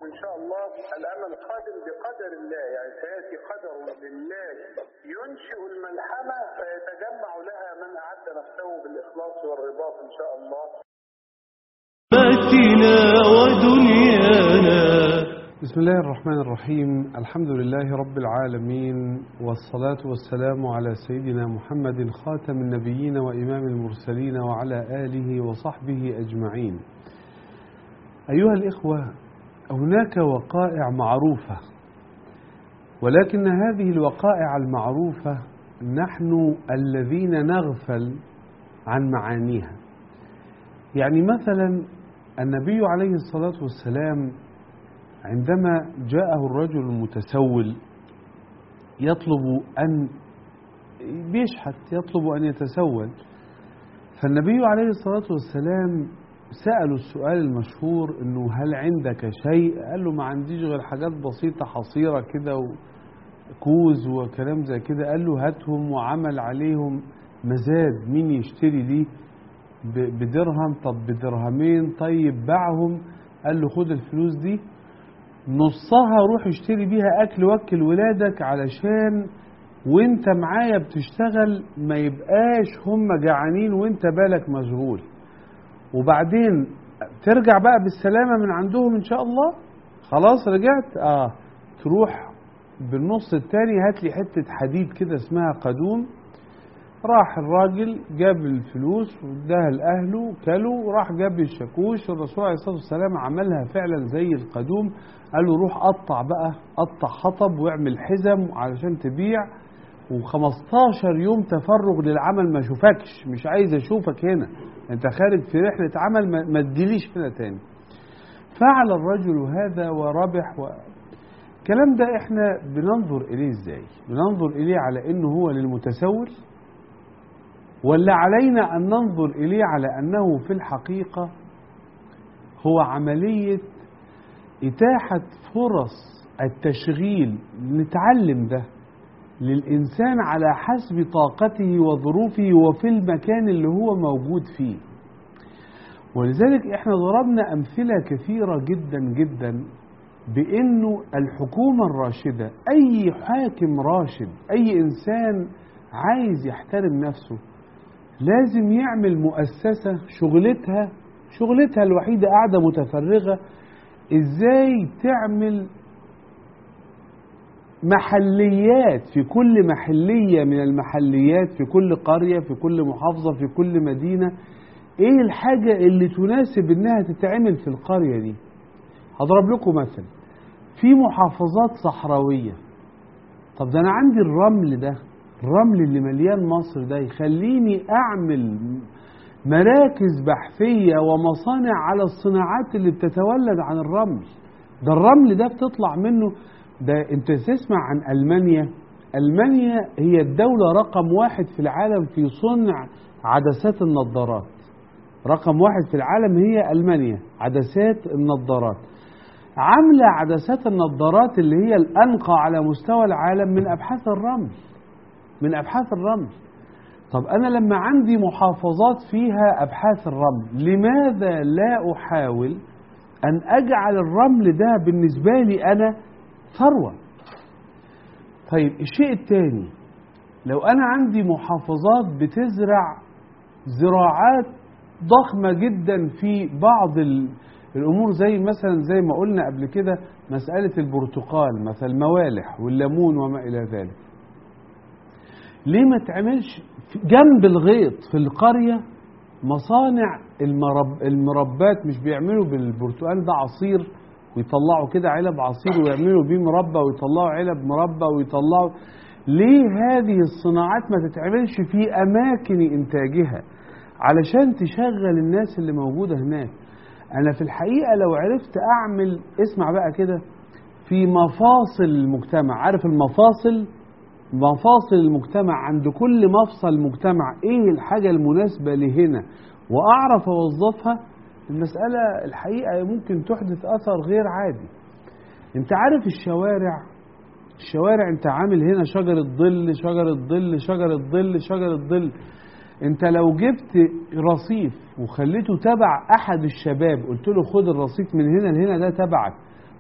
إن شاء الله الأمل قادم بقدر الله يعني سيأتي قدر لله ينشئ الملحمة فيتجمع لها من أعد نفسه بالإخلاص والرباط إن شاء الله آتنا ودنيانا بسم الله الرحمن الرحيم الحمد لله رب العالمين والصلاة والسلام على سيدنا محمد خاتم النبيين وإمام المرسلين وعلى آله وصحبه أجمعين أيها الإخوة هناك وقائع معروفة ولكن هذه الوقائع المعروفة نحن الذين نغفل عن معانيها يعني مثلا النبي عليه الصلاة والسلام عندما جاءه الرجل المتسول يطلب أن بيشحت يطلب أن يتسول فالنبي عليه الصلاة والسلام سألوا السؤال المشهور أنه هل عندك شيء قال له ما عنديش غير حاجات بسيطة حصيرة كده وكوز وكلام زي كده قال له هاتهم وعمل عليهم مزاد مين يشتري دي بدرهم طب بدرهمين طيب باعهم قال له خد الفلوس دي نصها روح اشتري بيها اكل وكل ولادك علشان وانت معايا بتشتغل ما يبقاش هم جعانين وانت بالك مشغول وبعدين ترجع بقى بالسلامة من عندهم ان شاء الله خلاص رجعت اه تروح بالنص التاني هات لي حتة حديد كده اسمها قدوم راح الراجل جاب الفلوس واداها لاهله كلوا وراح جاب الشاكوش الرسول عليه الصلاه والسلام عملها فعلا زي القدوم قال له روح قطع بقى قطع حطب واعمل حزم علشان تبيع و15 يوم تفرغ للعمل ما اشوفكش مش عايز اشوفك هنا انت خارج في رحله عمل ما تجيليش هنا تاني فعل الرجل هذا وربح و... الكلام ده احنا بننظر اليه ازاي بننظر اليه على انه هو للمتسول ولا علينا أن ننظر إليه على أنه في الحقيقة هو عملية إتاحة فرص التشغيل نتعلم ده للإنسان على حسب طاقته وظروفه وفي المكان اللي هو موجود فيه ولذلك احنا ضربنا أمثلة كثيرة جدا جدا بأنه الحكومة الراشدة أي حاكم راشد أي إنسان عايز يحترم نفسه لازم يعمل مؤسسة شغلتها شغلتها الوحيدة قاعدة متفرغة ازاي تعمل محليات في كل محلية من المحليات في كل قرية في كل محافظة في كل مدينة ايه الحاجة اللي تناسب انها تتعمل في القرية دي هضرب لكم مثل في محافظات صحراوية طب ده انا عندي الرمل ده الرمل اللي مليان مصر ده يخليني اعمل مراكز بحثية ومصانع على الصناعات اللي بتتولد عن الرمل ده الرمل ده بتطلع منه ده انت تسمع عن المانيا المانيا هي الدولة رقم واحد في العالم في صنع عدسات النظارات رقم واحد في العالم هي المانيا عدسات النظارات عاملة عدسات النظارات اللي هي الأنقى على مستوى العالم من أبحاث الرمل من أبحاث الرمل طب أنا لما عندي محافظات فيها أبحاث الرمل لماذا لا أحاول أن أجعل الرمل ده بالنسبة لي أنا ثروة طيب الشيء الثاني لو أنا عندي محافظات بتزرع زراعات ضخمة جدا في بعض الأمور زي مثلا زي ما قلنا قبل كده مسألة البرتقال مثلا الموالح والليمون وما إلى ذلك ليه ما تعملش جنب الغيط في القرية مصانع المرب المربات مش بيعملوا بالبرتقال ده عصير ويطلعوا كده علب عصير ويعملوا بيه مربى ويطلعوا علب مربى ويطلعوا ليه هذه الصناعات ما تتعملش في أماكن إنتاجها علشان تشغل الناس اللي موجودة هناك أنا في الحقيقة لو عرفت أعمل اسمع بقى كده في مفاصل المجتمع عارف المفاصل مفاصل المجتمع عند كل مفصل مجتمع ايه الحاجة المناسبة لهنا واعرف اوظفها المسألة الحقيقة ممكن تحدث اثر غير عادي انت عارف الشوارع الشوارع انت عامل هنا شجرة ظل شجرة ظل شجرة ظل شجرة ظل انت لو جبت رصيف وخليته تبع احد الشباب قلت له خد الرصيف من هنا لهنا ده تبعك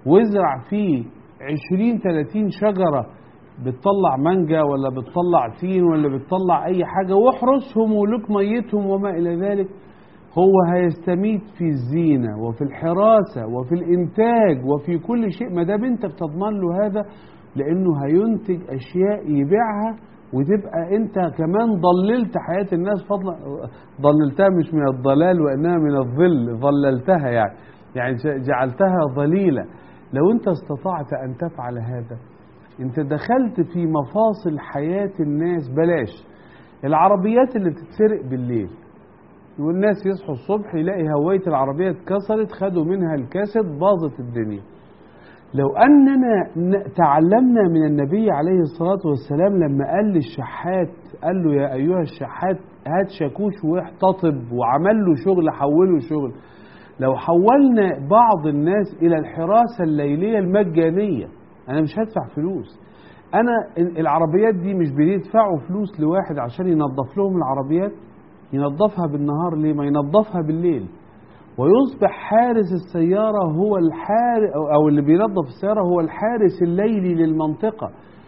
وازرع فيه 20 30 شجرة بتطلع مانجا ولا بتطلع تين ولا بتطلع أي حاجة واحرسهم ولك ميتهم وما إلى ذلك هو هيستميت في الزينة وفي الحراسة وفي الإنتاج وفي كل شيء ما دام أنت بتضمن له هذا لأنه هينتج أشياء يبيعها وتبقى أنت كمان ضللت حياة الناس فضلا ضللتها مش من الضلال وإنها من الظل ضللتها يعني يعني جعلتها ظليلة لو أنت استطعت أن تفعل هذا أنت دخلت في مفاصل حياة الناس بلاش العربيات اللي بتتسرق بالليل والناس يصحوا الصبح يلاقي هواية العربية اتكسرت خدوا منها الكاسيت باظت الدنيا لو أننا ن- تعلمنا من النبي عليه الصلاة والسلام لما قال للشحات قال له يا أيها الشحات هات شاكوش واحتطب وعمل له شغل حوله شغل لو حولنا بعض الناس إلى الحراسة الليلية المجانية أنا مش هدفع فلوس أنا ال- العربيات دي مش بيدفعوا فلوس لواحد عشان ينظف لهم العربيات ينظفها بالنهار ليه ما ينظفها بالليل ويصبح حارس السيارة هو الحارس أو اللي بينظف السيارة هو الحارس الليلي للمنطقة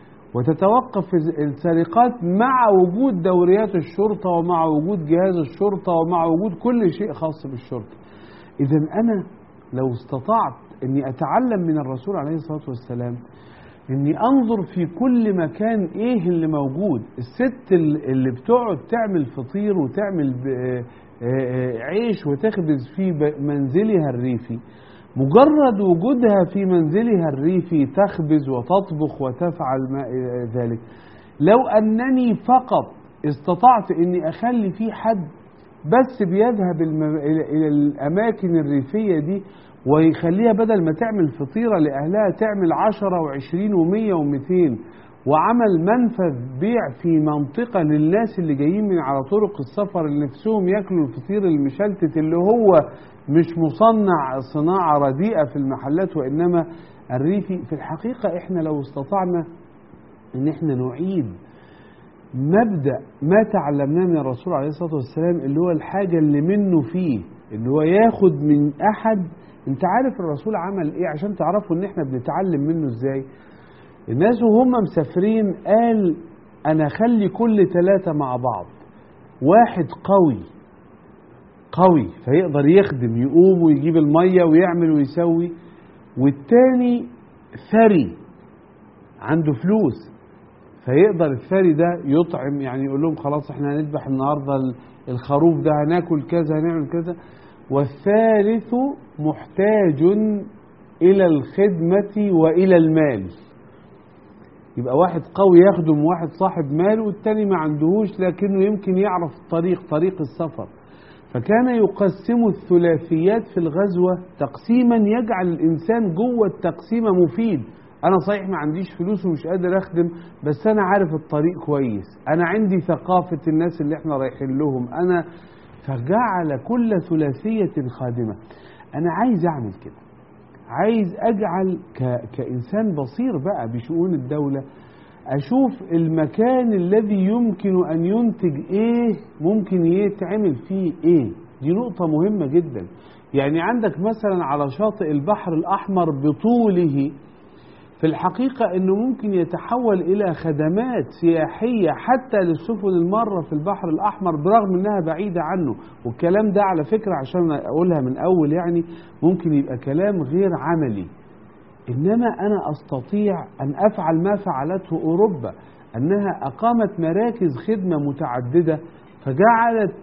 وتتوقف السرقات مع وجود دوريات الشرطة ومع وجود جهاز الشرطة ومع وجود كل شيء خاص بالشرطة إذا أنا لو استطعت أني أتعلم من الرسول عليه الصلاة والسلام اني انظر في كل مكان ايه اللي موجود الست ال- اللي بتقعد تعمل فطير وتعمل ب- آه، آه، عيش وتخبز في ب- منزلها الريفي مجرد وجودها في منزلها الريفي تخبز وتطبخ وتفعل ما إلى ذلك لو انني فقط استطعت اني اخلي في حد بس بيذهب الم- الى إلى الاماكن الريفيه دي ويخليها بدل ما تعمل فطيره لاهلها تعمل عشرة وعشرين ومية ومئتين وعمل منفذ بيع في منطقه للناس اللي جايين من على طرق السفر اللي نفسهم ياكلوا الفطير المشلتت اللي هو مش مصنع صناعه رديئه في المحلات وانما الريفي في الحقيقه احنا لو استطعنا ان احنا نعيد مبدا ما تعلمناه من الرسول عليه الصلاه والسلام اللي هو الحاجه اللي منه فيه اللي هو ياخد من احد انت عارف الرسول عمل ايه عشان تعرفوا ان احنا بنتعلم منه ازاي الناس وهم مسافرين قال انا اخلي كل ثلاثه مع بعض واحد قوي قوي فيقدر يخدم يقوم ويجيب الميه ويعمل ويسوي والتاني ثري عنده فلوس فيقدر الثري ده يطعم يعني يقول لهم خلاص احنا هنذبح النهارده ال- الخروف ده هناكل كذا هنعمل كذا والثالث محتاج الى الخدمه والى المال يبقى واحد قوي يخدم واحد صاحب مال والتاني ما عندهوش لكنه يمكن يعرف الطريق طريق السفر فكان يقسم الثلاثيات في الغزوة تقسيما يجعل الإنسان جوه التقسيمة مفيد أنا صحيح ما عنديش فلوس ومش قادر أخدم بس أنا عارف الطريق كويس أنا عندي ثقافة الناس اللي احنا رايحين لهم أنا فجعل كل ثلاثية خادمة أنا عايز أعمل كده عايز أجعل ك... كإنسان بصير بقى بشؤون الدولة أشوف المكان الذي يمكن أن ينتج إيه ممكن يتعمل فيه إيه دي نقطة مهمة جدا يعني عندك مثلا على شاطئ البحر الأحمر بطوله في الحقيقة أنه ممكن يتحول إلى خدمات سياحية حتى للسفن المارة في البحر الأحمر برغم أنها بعيدة عنه والكلام ده على فكرة عشان أقولها من أول يعني ممكن يبقى كلام غير عملي إنما أنا أستطيع أن أفعل ما فعلته أوروبا أنها أقامت مراكز خدمة متعددة فجعلت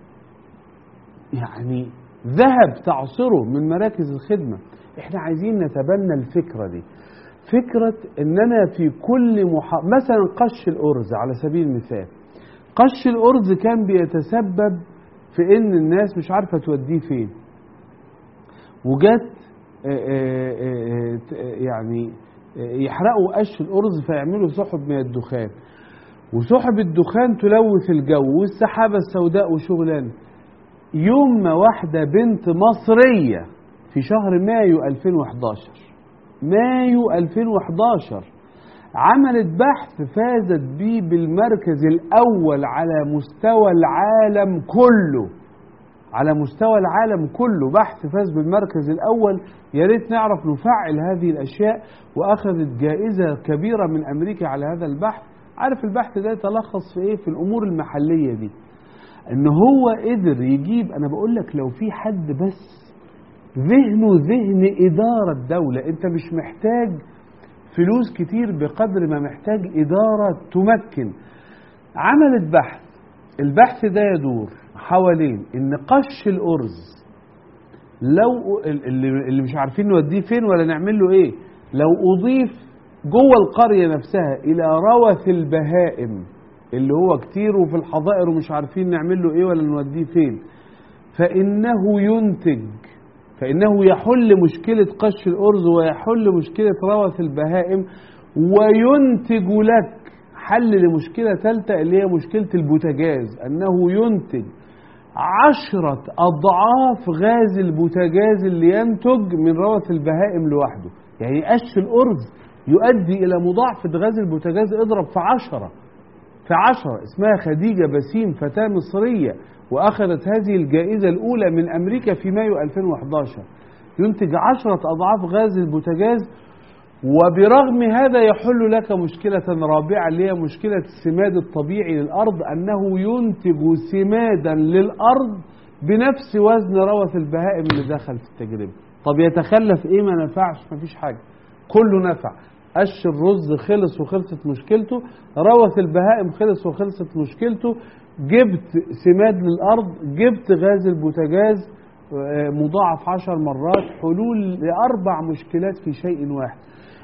يعني ذهب تعصره من مراكز الخدمة احنا عايزين نتبنى الفكرة دي فكرة اننا في كل محا... مثلا قش الارز على سبيل المثال قش الارز كان بيتسبب في ان الناس مش عارفة توديه فين وجت آه، آه، آه، ت- آه، يعني آه، يحرقوا قش الارز فيعملوا سحب من الدخان وسحب الدخان تلوث الجو والسحابة السوداء وشغلانه يوم ما واحدة بنت مصرية في شهر مايو 2011 مايو 2011 عملت بحث فازت بيه بالمركز الأول على مستوى العالم كله على مستوى العالم كله بحث فاز بالمركز الأول يا ريت نعرف نفعل هذه الأشياء وأخذت جائزة كبيرة من أمريكا على هذا البحث عارف البحث ده يتلخص في إيه في الأمور المحلية دي إن هو قدر يجيب أنا بقول لك لو في حد بس ذهنه ذهن إدارة دولة أنت مش محتاج فلوس كتير بقدر ما محتاج إدارة تمكن عملت بحث البحث ده يدور حوالين ان قش الارز لو اللي, اللي مش عارفين نوديه فين ولا نعمل له ايه لو اضيف جوه القريه نفسها الى روث البهائم اللي هو كتير وفي الحظائر ومش عارفين نعمل له ايه ولا نوديه فين فانه ينتج فانه يحل مشكله قش الارز ويحل مشكله روث البهائم وينتج لك حل لمشكلة ثالثة اللي هي مشكلة البوتاجاز أنه ينتج عشرة أضعاف غاز البوتاجاز اللي ينتج من روث البهائم لوحده يعني قش الأرز يؤدي إلى مضاعفة غاز البوتاجاز اضرب في عشرة في عشرة اسمها خديجة بسيم فتاة مصرية وأخذت هذه الجائزة الأولى من أمريكا في مايو 2011 ينتج عشرة أضعاف غاز البوتاجاز وبرغم هذا يحل لك مشكلة رابعة اللي هي مشكلة السماد الطبيعي للأرض أنه ينتج سمادا للأرض بنفس وزن روث البهائم اللي دخل في التجربة طب يتخلف إيه ما نفعش ما فيش حاجة كله نفع قش الرز خلص وخلصت مشكلته روث البهائم خلص وخلصت مشكلته جبت سماد للأرض جبت غاز البوتاجاز مضاعف عشر مرات حلول لأربع مشكلات في شيء واحد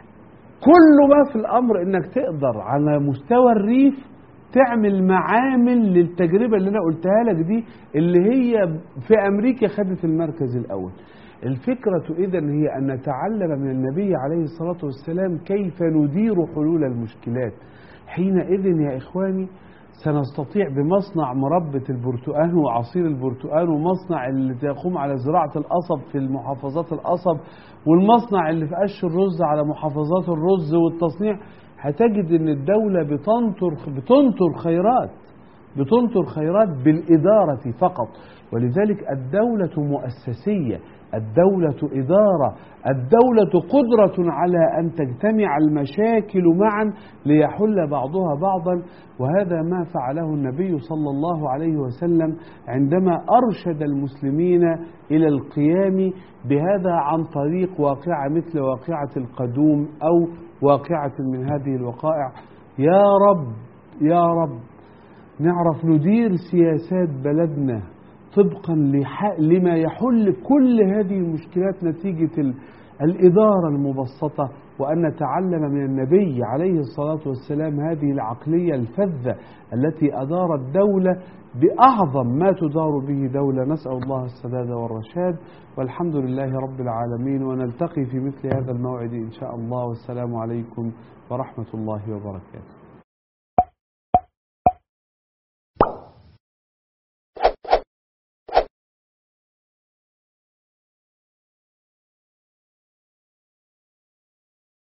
كل ما في الامر انك تقدر على مستوى الريف تعمل معامل للتجربه اللي انا قلتها لك دي اللي هي في امريكا خدت المركز الاول الفكرة إذا هي أن نتعلم من النبي عليه الصلاة والسلام كيف ندير حلول المشكلات حينئذ يا إخواني سنستطيع بمصنع مربة البرتقال وعصير البرتقال ومصنع اللي يقوم على زراعة القصب في المحافظات القصب والمصنع اللي في قش الرز على محافظات الرز والتصنيع هتجد ان الدولة بتنطر بتنطر خيرات بتنطر خيرات بالإدارة فقط ولذلك الدولة مؤسسية الدولة إدارة الدولة قدرة على أن تجتمع المشاكل معا ليحل بعضها بعضا وهذا ما فعله النبي صلى الله عليه وسلم عندما أرشد المسلمين إلى القيام بهذا عن طريق واقعة مثل واقعة القدوم أو واقعة من هذه الوقائع يا رب يا رب نعرف ندير سياسات بلدنا طبقا لما يحل كل هذه المشكلات نتيجة الإدارة المبسطة وأن نتعلم من النبي عليه الصلاة والسلام هذه العقلية الفذة التي أدارت دولة بأعظم ما تدار به دولة نسأل الله السداد والرشاد والحمد لله رب العالمين ونلتقي في مثل هذا الموعد إن شاء الله والسلام عليكم ورحمة الله وبركاته